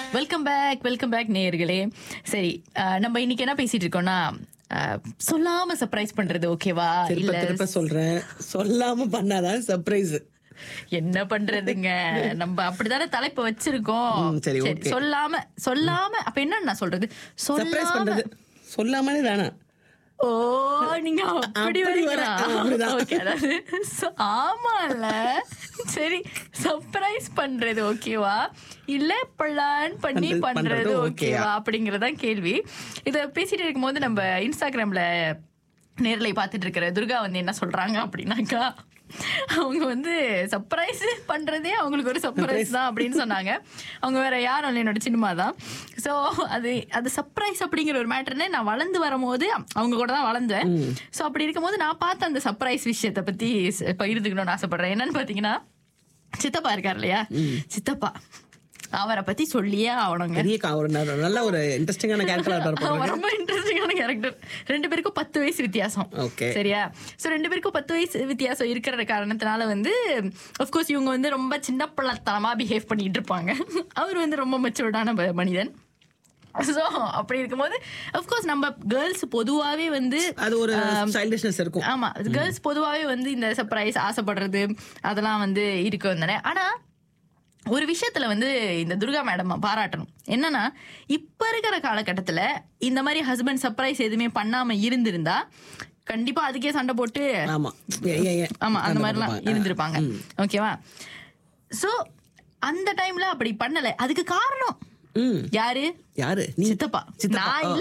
Welcome back welcome back நேயர்களே சரி அஹ், நம்ம இன்னைக்கு என்ன பேசிட்டு இருக்கோம்னா அஹ், சொல்லாம சர்ப்ரைஸ் பண்றது ஓகேவா திருப்ப இல்ல திருப்ப சொல்றேன் சொல்லாம பண்ணாதான் சர்ப்ரைஸ் என்ன பண்றதுங்க நம்ம அப்படிதானே தலைப்பு வச்சிருக்கோம் ம், சரி, okay. சொல்லாம சொல்லாம அப்ப என்ன நான் சொல்றது சர்ப்ரைஸ் சொல்லாம பண்றது சொல்லாமலே தானா ஓ நீங்க அப்படி அப்படி வரீங்களா வரேன். ஆ, அப்படிதான். ஓகே அதாவது so- ஆமால சரி சர்ப்ரைஸ் பண்றது ஓகேவா இல்ல பிளான் பண்ணி பண்றது- பண்றது பண்றது ஓகேவா ஓகேயா? அப்படிங்கறதான் கேள்வி இத பேசிட்டு இருக்கும்போது நம்ம இன்ஸ்டாகிராம்ல நேர்ல பார்த்துட்டு இருக்கிற துர்கா வந்து என்ன சொல்றாங்க அப்படின்னாக்கா அவங்க வந்து சர்ப்ரைஸ் பண்றதே அவங்களுக்கு ஒரு சர்ப்ரைஸ் தான் அப்படின்னு சொன்னாங்க அவங்க வேற யாரும் இல்லை என்னோட சினிமா தான் ஸோ அது அது சர்ப்ரைஸ் அப்படிங்கிற ஒரு மேட்டர்னு நான் வளர்ந்து வரும்போது அவங்க கூட தான் வளர்ந்தேன் ஸோ அப்படி இருக்கும்போது நான் பார்த்த அந்த சர்ப்ரைஸ் விஷயத்தை பத்தி பகிர்ந்துக்கணும்னு ஆசைப்படுறேன் என்னன்னு பாத்தீங்கன்னா சித்தப்பா இருக்கார் இல்லையா சித்தப்பா அவரை பத்தி சொல்லியே ஆகணுங்க பெரிய கா- ஒரு ந- நல்ல ஒரு இன்ட்ரெஸ்டிங்கான கேரக்டர் அவன் இருப்பாரு ரொம்ப இன்ட்ரெஸ்டிங்கான கேரக்டர் ரெண்டு பேருக்கும் பத்து வயசு வித்தியாசம் Okay. சரியா சோ ரெண்டு பேருக்கும் பத்து வயசு வித்தியாசம் இருக்கிற காரணத்தினால வந்து கோர்ஸ் இவங்க வந்து ரொம்ப சின்ன பிள்ளைத்தனமா பிஹேவ் பண்ணிட்டு இருப்பாங்க அவர் வந்து ரொம்ப மெச்சூர்டான மனிதன் ஸோ அப்படி இருக்கும்போது அஃப்கோர்ஸ் நம்ம கேர்ள்ஸ் பொதுவாகவே வந்து அது ஒரு சைல்டிஷ்னஸ் இருக்கும் ஆமா கேர்ள்ஸ் பொதுவாகவே வந்து இந்த சர்ப்ரைஸ் ஆசைப்படுறது அதெல்லாம் வந்து இருக்கும் தானே ஆனா ஒரு விஷயத்துல வந்து இந்த துர்கா மேடம் பாராட்டணும் என்னன்னா இப்ப இருக்கிற காலகட்டத்துல இந்த மாதிரி ஹஸ்பண்ட் சர்ப்ரைஸ் எதுவுமே பண்ணாம இருந்திருந்தா கண்டிப்பா அதுக்கே சண்டை போட்டு ஆமா ஏ, ஏ, ஏ. ஆமா அந்த மாதிரிலாம் பார்ப்பாங்க. இருந்திருப்பாங்க ஓகேவா சோ அந்த டைம்ல அப்படி பண்ணல அதுக்கு காரணம் ம் யாரு யாரு நீ சித்தப்பா சித்தப்பா நான் ஓ.